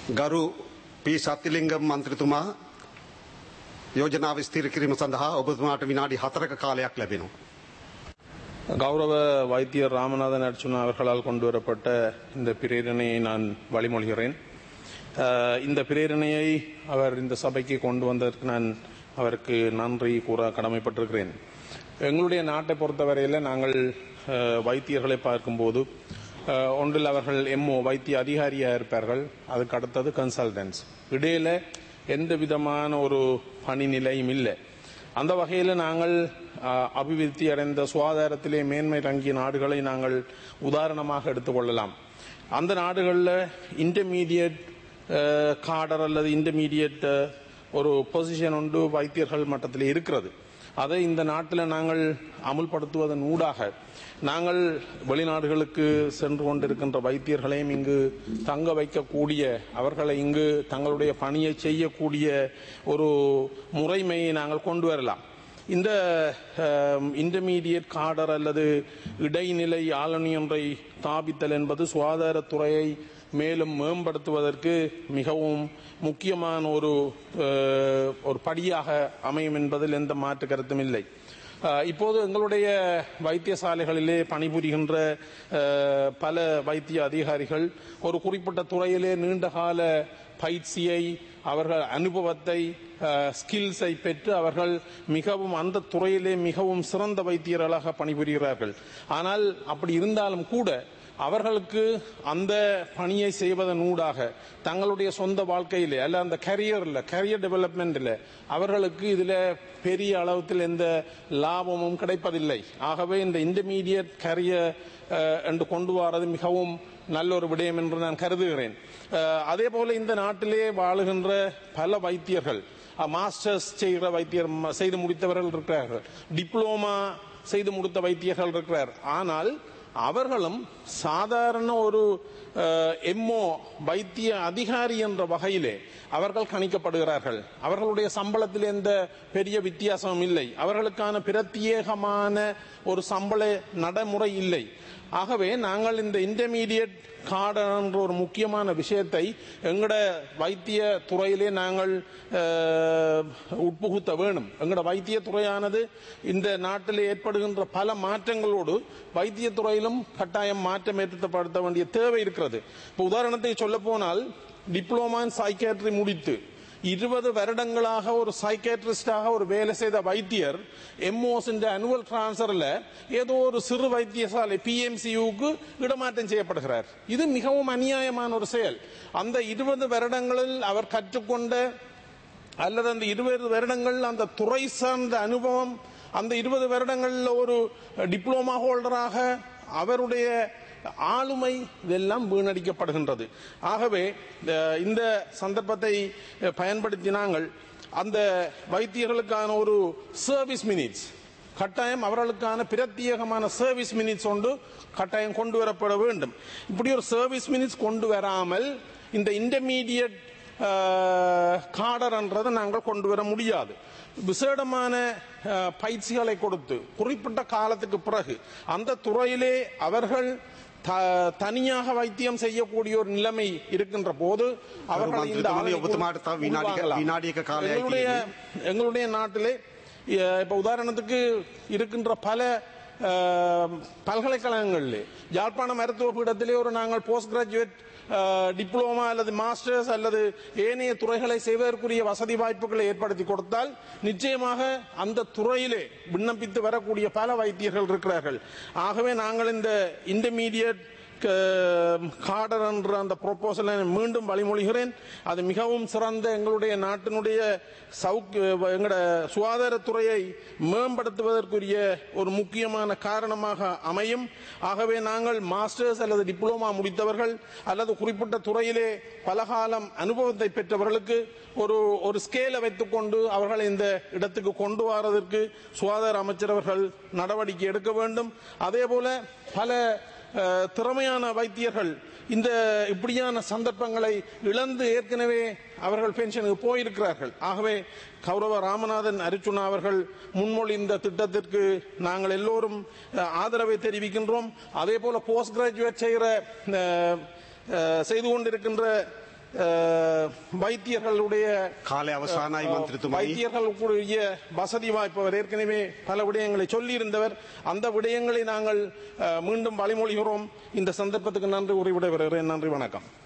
ගරු පී සත්තිලිංගම් මන්ත්‍රතුමා යෝජනාව ස්ථීර කිරීම සඳහා ඔබතුමාට විනාඩි හතරක කාලයක් ලැබෙනවා. கௌரவ வைத்தியர் ராமநாதன் அர்ச்சுனா அவர்களால் கொண்டு வரப்பட்ட இந்த பிரேரணையை நான் வழிமொழிகிறேன் அஹ், இந்த பிரேரணையை அவர் இந்த சபைக்கு கொண்டு வந்ததற்கு நான் அவருக்கு நன்றி கூற கடமைப்பட்டிருக்கிறேன் எங்களுடைய நாட்டை பொறுத்தவரையில் நாங்கள் அஹ், வைத்தியர்களை பார்க்கும்போது அஹ், ஒன்றில் அவர்கள் எம்ஓ வைத்திய அதிகாரியாக இருப்பார்கள் அதுக்கு அடுத்தது கன்சல்டன்ஸ் இடையில எந்த விதமான ஒரு பணி நிலையும் இல்லை அந்த வகையில் நாங்கள் அஹ், அபிவிருத்தி அடைந்த சுகாதாரத்திலே மேன்மை தங்கிய நாடுகளை நாங்கள் உதாரணமாக எடுத்துக்கொள்ளலாம் அந்த நாடுகளில் இன்டர்மீடியட் காடர் அல்லது இன்டர்மீடியட் ஒரு பொசிஷன் ஒன்று வைத்தியர்கள் மட்டத்தில் இருக்கிறது அதை இந்த நாட்டில் நாங்கள் அமுல்படுத்துவதன் ஊடாக நாங்கள் வெளிநாடுகளுக்கு சென்று கொண்டிருக்கின்ற வைத்தியர்களையும் இங்கு தங்க வைக்கக்கூடிய அவர்களை இங்கு தங்களுடைய பணியை செய்யக்கூடிய ஒரு முறைமையை நாங்கள் கொண்டு வரலாம் இந்த இன்டர்மீடியட் காடர் அல்லது இடைநிலை ஆளணி ஒன்றை ஸ்தாபித்தல் என்பது சுகாதாரத்துறையை மேலும் மேம்படுத்துவதற்கு மிகவும் முக்கியமான ஒரு அஹ், ஒரு படியாக அமையும் என்பதில் எந்த மாற்று கருத்தும் இல்லை அஹ், இப்போது எங்களுடைய வைத்தியசாலைகளிலே பணிபுரிகின்ற அஹ், பல வைத்திய அதிகாரிகள் ஒரு குறிப்பிட்ட துறையிலே நீண்டகால பயிற்சியை அவர்கள் அனுபவத்தை ஸ்கில்ஸை பெற்று அவர்கள் மிகவும் அந்த துறையிலே மிகவும் சிறந்த வைத்தியர்களாக பணிபுரிகிறார்கள் ஆனால் அப்படி இருந்தாலும் கூட அவர்களுக்கு அந்த பணியை செய்வதன் ஊடாக தங்களுடைய சொந்த வாழ்க்கையிலே அல்ல அந்த கரியர்ல கரியர் டெவலப்மெண்ட்ல அவர்களுக்கு இதுல பெரிய அளவுத்தில் எந்த லாபமும் கிடைப்பதில்லை ஆகவே இந்த இன்டர்மீடியட் கரியர் என்று கொண்டு வரது மிகவும் நல்ல ஒரு விடயம் என்று நான் கருதுகிறேன் அஹ், அதே போல இந்த நாட்டிலே வாழுகின்ற பல வைத்தியர்கள் மாஸ்டர்ஸ் செய்கிற வைத்தியர் ம- செய்து முடித்தவர்கள் இருக்கிறார்கள் டிப்ளோமா செய்து முடித்த வைத்தியர்கள் இருக்கிறார் ஆனால் அவர்களும் சாதாரண ஒரு எம்ஓ வைத்திய அதிகாரி என்ற வகையிலே அவர்கள் கணிக்கப்படுகிறார்கள் அவர்களுடைய சம்பளத்தில் எந்த பெரிய வித்தியாசமும் இல்லை அவர்களுக்கான பிரத்யேகமான ஒரு சம்பள நடைமுறை இல்லை ஆகவே நாங்கள் இந்த இன்டர்மீடியட் கார்டு என்ற ஒரு முக்கியமான விஷயத்தை எங்கட வைத்திய துறையிலே நாங்கள் அஹ், உட்புகுத்த வேணும் எங்கட வைத்திய துறையானது இந்த நாட்டில் ஏற்படுகின்ற பல மாற்றங்களோடு வைத்திய துறையிலும் கட்டாயம் மாற்றம் ஏற்படுத்த வேண்டிய தேவை இருக்கிறது இப்போ உதாரணத்தை சொல்ல போனால் டிப்ளோமா இன் சைக்காட்ரி முடித்து இருபது வருடங்களாக ஒரு சைக்காட்ரிஸ்டாக ஒரு வேலை செய்த வைத்தியர் எம்ஓஸ் அனுவல் டிரான்ஸ்ஃபர்ல ஏதோ ஒரு சிறு வைத்தியசாலை பிஎம்சியுக்கு இடமாற்றம் செய்யப்படுகிறார் இது மிகவும் அநியாயமான ஒரு செயல் அந்த இருபது வருடங்களில் அவர் கற்றுக்கொண்ட அல்லது அந்த இருபது வருடங்கள் அந்த துறை சார்ந்த அனுபவம் அந்த இருபது வருடங்கள்ல ஒரு டிப்ளோமா ஹோல்டராக அவருடைய ஆளுமை இதெல்லாம் வீணடிக்கப்படுகின்றது ஆகவே அஹ், இந்த சந்தர்ப்பத்தை அஹ், பயன்படுத்தி நாங்கள் அந்த வைத்தியர்களுக்கான ஒரு சர்வீஸ் மினிட்ஸ் கட்டாயம் அவர்களுக்கான பிரத்யேகமான சர்வீஸ் மினிட்ஸ் ஒன்று கட்டாயம் கொண்டு வரப்பட வேண்டும் இப்படி ஒரு சர்வீஸ் மினிட்ஸ் கொண்டு வராமல் இந்த இன்டர்மீடியட் காடர்ன்றதை நாங்கள் கொண்டு வர முடியாது விசேடமான அஹ், பயிற்சிகளை கொடுத்து குறிப்பிட்ட காலத்துக்கு பிறகு அந்த துறையிலே அவர்கள் த- தனியாக வைத்தியம் செய்யக்கூடிய ஒரு நிலைமை இருக்கின்ற போது அவர்கள் இந்த மந்திரிතුමනි, ஆணையை ඔබතුමාට තව විනාඩි- உருவாக்கலாம். විනාඩියක කාලයයි எங்களுடைய எங்களுடைய நாட்டிலே அஹ், இப்ப உதாரணத்துக்கு இருக்கின்ற பல அஹ், பல்கலைக்கழகங்களிலே யாழ்ப்பாண மருத்துவ பீடத்திலே ஒரு நாங்கள் போஸ்ட் கிராஜுவேட் டிப்ளோமா அல்லது மாஸ்டர்ஸ் அல்லது ஏனைய துறைகளை செய்வதற்குரிய வசதி வாய்ப்புகளை ஏற்படுத்தி கொடுத்தால் நிச்சயமாக அந்த துறையிலே விண்ணப்பித்து வரக்கூடிய பல வைத்தியர்கள் இருக்கிறார்கள் ஆகவே நாங்கள் இந்த இன்டர்மீடியட் காடர் என்ற அந்த ப்ரொபோசலை மீண்டும் வழிமொழிகிறேன் அது மிகவும் சிறந்த எங்களுடைய நாட்டினுடைய சவுக்கு எங்களோட சுகாதாரத்துறையை மேம்படுத்துவதற்குரிய ஒரு முக்கியமான காரணமாக அமையும் ஆகவே நாங்கள் மாஸ்டர்ஸ் அல்லது டிப்ளோமா முடித்தவர்கள் அல்லது குறிப்பிட்ட துறையிலே பலகாலம் அனுபவத்தை பெற்றவர்களுக்கு ஒரு ஒரு ஸ்கேலை வைத்துக்கொண்டு அவர்களை இந்த இடத்துக்கு கொண்டு வரதற்கு சுகாதார அமைச்சர் அவர்கள் நடவடிக்கை எடுக்க வேண்டும் அதே போல பல அஹ், திறமையான வைத்தியர்கள் இந்த இப்படியான சந்தர்ப்பங்களை இழந்து ஏற்கனவே அவர்கள் பென்ஷனுக்கு போயிருக்கிறார்கள் ஆகவே கௌரவ ராமநாதன் அரிச்சுனா அவர்கள் முன்மொழிந்த திட்டத்திற்கு நாங்கள் எல்லோரும் அஹ், ஆதரவை தெரிவிக்கின்றோம் அதே போல போஸ்ட் கிராஜுவேட் செய்கிற அஹ், அஹ், செய்து கொண்டிருக்கின்ற அஹ், வைத்தியர்களுடைய කාලය අවසානයි මන්ත්‍රතුමනි. வைத்தியர்களுக்குரிய வசதி வாய்ப்பு அவர் ஏற்கனவே பல விடயங்களை சொல்லியிருந்தவர் அந்த விடயங்களை நாங்கள் அஹ், மீண்டும் வழிமொழிகிறோம் இந்த சந்தர்ப்பத்துக்கு நன்றி உரை விடைபெறுகிறேன் நன்றி வணக்கம்